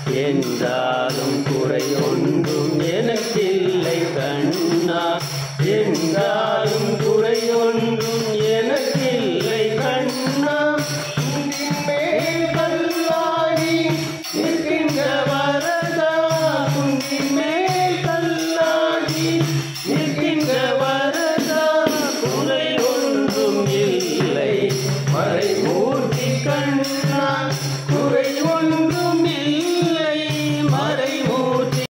என்றாலும் குறை ஒன்றும் எனக்கில்லை கண்ணா என்றாலும் குறை ஒன்றும் எனக்கில்லை கண்ணா குன்றின் மேல் கல்லாகி நிற்கின்ற வரதா குன்றின் மேல் கல்லாகி நிற்கின்ற வரதா குறை ஒன்றும் இல்லை மறைமூர்த்தி கண்ணா குறை ஒன்றும் இல்லை மறைமூர்த்தி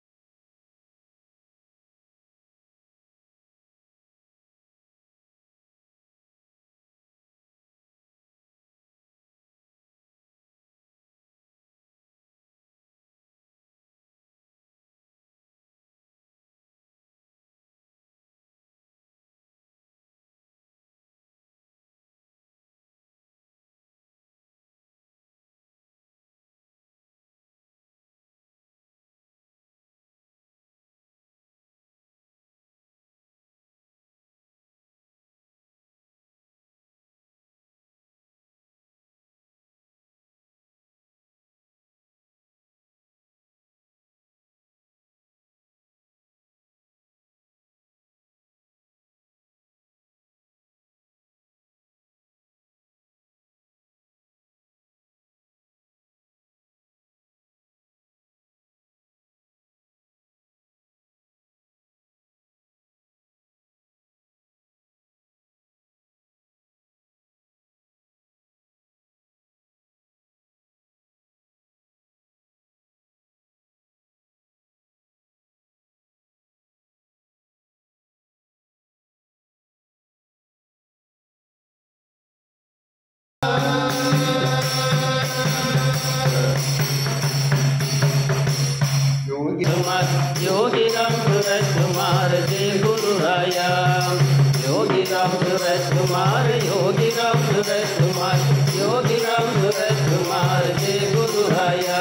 कुमार योगी राम सूरज कुमार जय गुरु राया योगी राम सूरज कुमार योगी राम सूरज कुमार योगी राम सूरज कुमार जय गुरु राया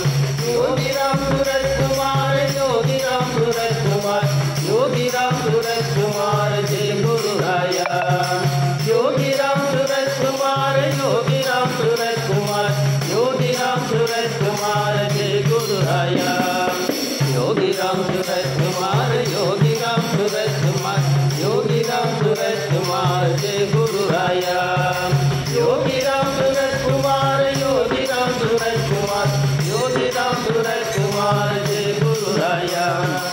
योगी राम सूरज कुमार योगी राम सूरज कुमार योगी राम सूरज कुमार जय गुरु राया योगी राम सूरज कुमार योगी राम सूरज कुमार योगी राम सूरज कुमार जय गुरु राया योगी राम सूरज कुमार योगी राम सूरज कुमार योगी राम सूरज कुमार जय गुरु राया योगी राम सूरज कुमार योगी राम सूरज कुमार योगी राम सूरज कुमार जय गुरु राया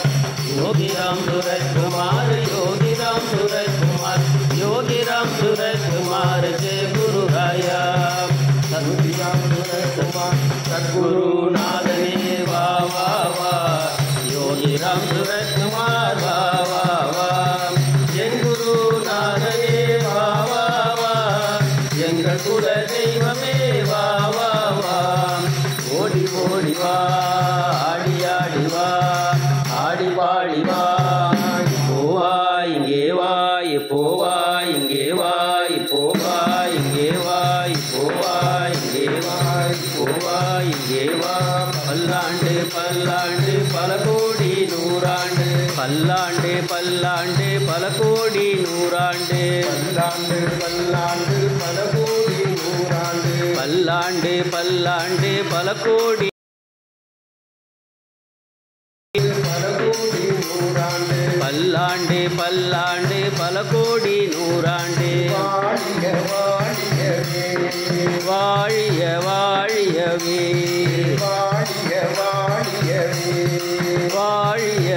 योगी राम सूरज कुमार योगी राम सूरज कुमार योगी राम सूरज कुमार जय गुरु राया सद्गुरु राम सूरज कुमार सद्गुरु नादने वा वा वा योगी राम सूरज कुमार वा वा वा என் குரு நாதனே வா வா வா எங்கள் குல தெய்வமே வா வா வா ஓடி ஓடி வா ஆடி ஆடி வா ஆடி பாடி வா போவா இங்கே வா போவா இங்கே வா போவா இங்கே வா போவா இங்கே வா போவா இங்கே வா பல்லாண்டு பல்லாண்டு பல கோடி நூறாண்டு பல்லாண்டு பல்லாண்டு பல கோடி நூறாண்டு பல்லாண்டு பல்லாண்டு பல கோடி நூறாண்டு பல்லாண்டு பல்லாண்டு பல கோடி பல கோடி நூறாண்டு பல்லாண்டு பல்லாண்டு பல கோடி நூறாண்டு வாழிய வாழியவே வாழிய வாழியவே வாழிய வாழியவே வாழிய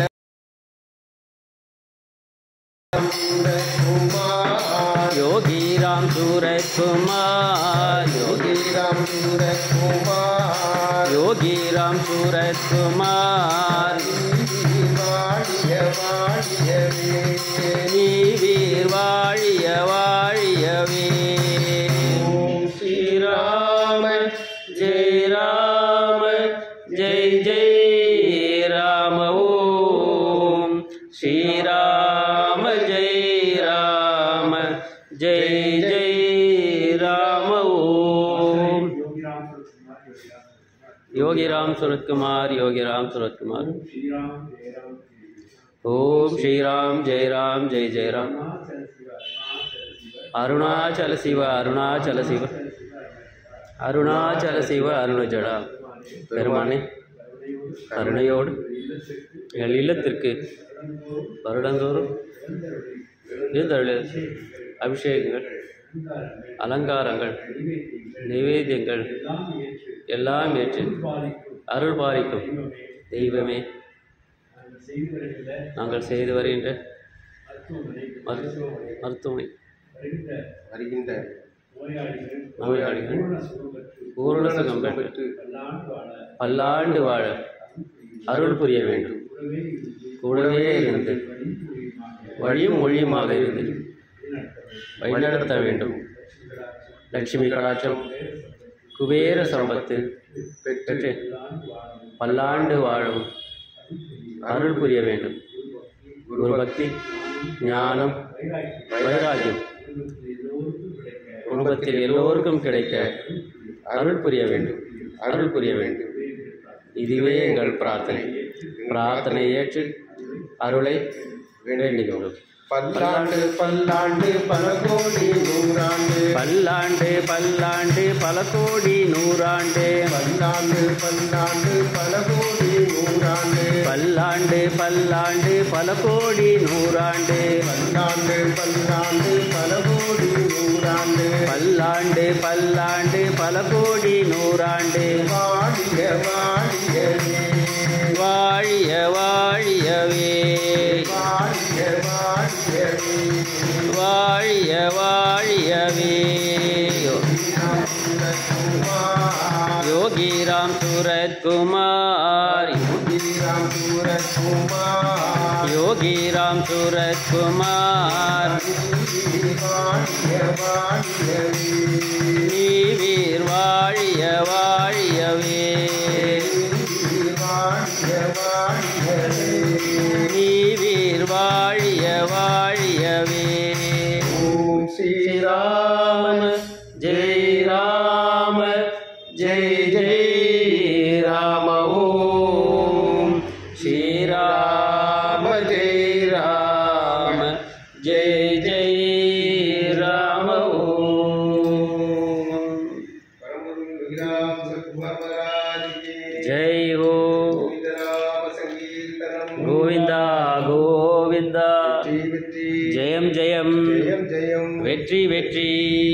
குமார் யோகி ராம் சூரஜ் குமார் யோகி ராம் குமார் யோகி ராம் சூரஜ் குமார் வாழிய வாழியவே நீ வீர் வாழிய வாழியவே ஓம் ஸ்ரீராம ஜெய ராம ஜெய் ஜெய் ராம ஓம் ஸ்ரீராம ஜெய் ராம ஜெய் ஜெய் ராம ஓம் யோகி ராம் சுரத்குமார் யோகி ராம் சுரத்குமார் ஓம் ஸ்ரீராம் ஜெய் ராம் ஜெய் ஜெய் ராம் அருணாச்சல சிவ அருணாச்சல சிவ அருணாச்சல சிவ அருணஜடா பெருமானே கருணையோடு எங்கள் இல்லத்திற்கு வருடந்தோறும் இருந்தருள அபிஷேகங்கள் அலங்காரங்கள் நிவேத்தியங்கள் எல்லாம் ஏற்று அருள் பாலிக்கும் தெய்வமே நாங்கள் செய்து வருகின்ற மரு- மருத்துவமனை வருகின்ற நோயாளிகள் பூரண சுகம் பெற்று பெற்று பல்லாண்டு வாழ அருள் புரிய வேண்டும் கூடவே இருந்து வழியும் மொழியுமாக இருந்து வழிநடத்த வேண்டும் லட்சுமி கடாட்சம் குபேர சம்பத்து பெற்று பல்லாண்டு வாழும் அருள் புரிய வேண்டும் குரு பக்தி ஞானம் வைராகியம் குடும்பத்தில் எல்லோருக்கும் கிடைக்க அருள் புரிய வேண்டும் அருள் புரிய வேண்டும் இதுவே எங்கள் பிரார்த்தனை பிரார்த்தனை ஏற்று அருளை வேண்டுகிறோம் பல்லாண்டு பல்லாண்டு பல கோடி நூறாண்டு பல்லாண்டு பல்லாண்டு பல கோடி நூறாண்டு பல்லாண்டு பல்லாண்டு பல கோடி நூறாண்டு பல்லாண்டு பல்லாண்டு பல கோடி நூறாண்டு பல்லாண்டு பல்லாண்டு பல கோடி நூறாண்டு பல்லாண்டு பல்லாண்டு பல கோடி நூறாண்டு வாழிய வாழியவே வாழிய வாழியவே வாழிய வாழியவே வாழிய வாழியவே யோகிராம் சூரத்குமார் ஸ்ரீராம் சூரகுமார் யோகிராம் சூரத்குமார் வாழிய வாழியவே நீவீர் வாழிய வாழியவே வாழிய வாழியவே நீவீர் வாழிய வாழியவே ஓம் ஸ்ரீராம ராம ஜெய் ராம ஜெய் ஜெய் ராம ஓம் ஸ்ரீராம ஜெய் ராம ஜெய் ஜெய் ராம ஓம் பரமகுரு ரகுராம் சத்குமார் மகாராஜ் கி ஜெய் ஹோ கோவிந்தராம சங்கீர்த்தனம் கோவிந்தா கோவிந்தா வெற்றி வெற்றி ஜெயம் ஜெயம் ஜெயம் ஜெயம் வெற்றி வெற்றி